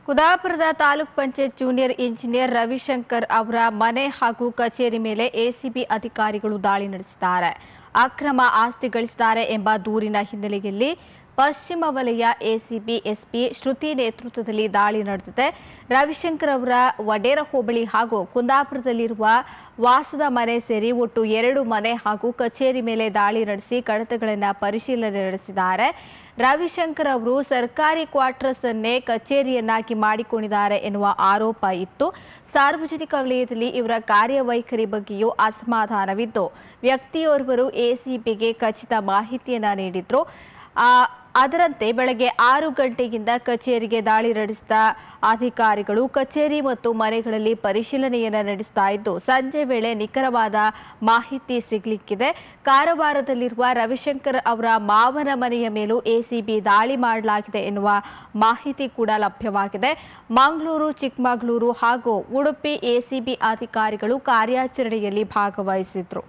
ಕುದಾಪುರದ taluk panchayat junior engineer Ravishankar ಅವರ ಮನೆ ಹಾಗೂ ಕಚೇರಿ ಮೇಲೆ ಎಸಿಬಿ ಅಧಿಕಾರಿಗಳು ದಾಳಿ ನಡೆಸಿದ್ದಾರೆ ಅಕ್ರಮ ಆಸ್ತಿ ಗಳಿಸಿದ್ದಾರೆ ಎಂಬ ದೂರಿನ ಹಿನ್ನೆಲೆಯಲ್ಲಿ ಪಶ್ಚಿಮ ವಲಯ ಎಸಿಬಿ ಎಸ್ಪಿ ಶ್ರುತಿ ನೇತೃತ್ವದಲ್ಲಿ ದಾಳಿ ನಡೆದಿದೆ ರವಿಶಂಕರ್ ಅವರ ವಡೇರ ಹೋಬಳಿ ಹಾಗೂ ಕುಂದಾಪುರದಲ್ಲಿರುವ ವಾಸದ ಮನೆ ಸೇರಿ ಒಟ್ಟು ಎರಡು ಮನೆ ಹಾಗೂ ಕಚೇರಿ ಮೇಲೆ ದಾಳಿ ನಡೆಸಿ ಕಡತಗಳನ್ನು ಪರಿಶೀಲನೆ ನಡೆಸಿದ್ದಾರೆ ರವಿಶಂಕರ್ ಅವರು ಸರ್ಕಾರಿ ಕ್ವಾರ್ಟರ್ಸ್ ಅನ್ನೇ ಕಚೇರಿಯನ್ನಾಗಿ ಮಾಡಿಕೊಂಡಿದ್ದಾರೆ ಎನ್ನುವ ಆರೋಪ ಇತ್ತು ಸಾರ್ವಜನಿಕ ವಲಯದಲ್ಲಿ ಇವರ ಕಾರ್ಯವೈಖರಿ ಬಗ್ಗೆಯೂ ಅಸಮಾಧಾನವಿದ್ದು ವ್ಯಕ್ತಿಯೋರ್ವರು ಎಸಿಬಿಗೆ ಖಚಿತ ಮಾಹಿತಿಯನ್ನ ನೀಡಿದ್ರು ಆ, ಅದರಂತೆ ಬೆಳಗ್ಗೆ ಆರು ಗಂಟೆಯಿಂದ ಕಚೇರಿಗೆ ದಾಳಿ ನಡೆಸಿದ ಅಧಿಕಾರಿಗಳು ಕಚೇರಿ ಮತ್ತು ಮನೆಗಳಲ್ಲಿ ಪರಿಶೀಲನೆಯನ್ನು ನಡೆಸ್ತಾ ಇದ್ದು ಸಂಜೆ ವೇಳೆ ನಿಖರವಾದ ಮಾಹಿತಿ ಸಿಗಲಿಕ್ಕಿದೆ ಕಾರವಾರದಲ್ಲಿರುವ ರವಿಶಂಕರ್ ಅವರ ಮಾವನ ಮನೆಯ ಮೇಲೂ ಎಸಿಬಿ ದಾಳಿ ಮಾಡಲಾಗಿದೆ ಎನ್ನುವ ಮಾಹಿತಿ ಕೂಡ ಲಭ್ಯವಾಗಿದೆ ಮಂಗಳೂರು ಚಿಕ್ಕಮಗಳೂರು ಹಾಗೂ ಉಡುಪಿ ಎಸಿಬಿ ಅಧಿಕಾರಿಗಳು ಕಾರ್ಯಾಚರಣೆಯಲ್ಲಿ ಭಾಗವಹಿಸಿದ್ರು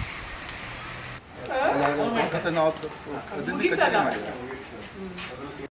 ಅಲ್ಲ, ಅದು ನಾವು ಅದನ್ನ ಕಚೇರಿ ಮಾಡಿಲ್ಲ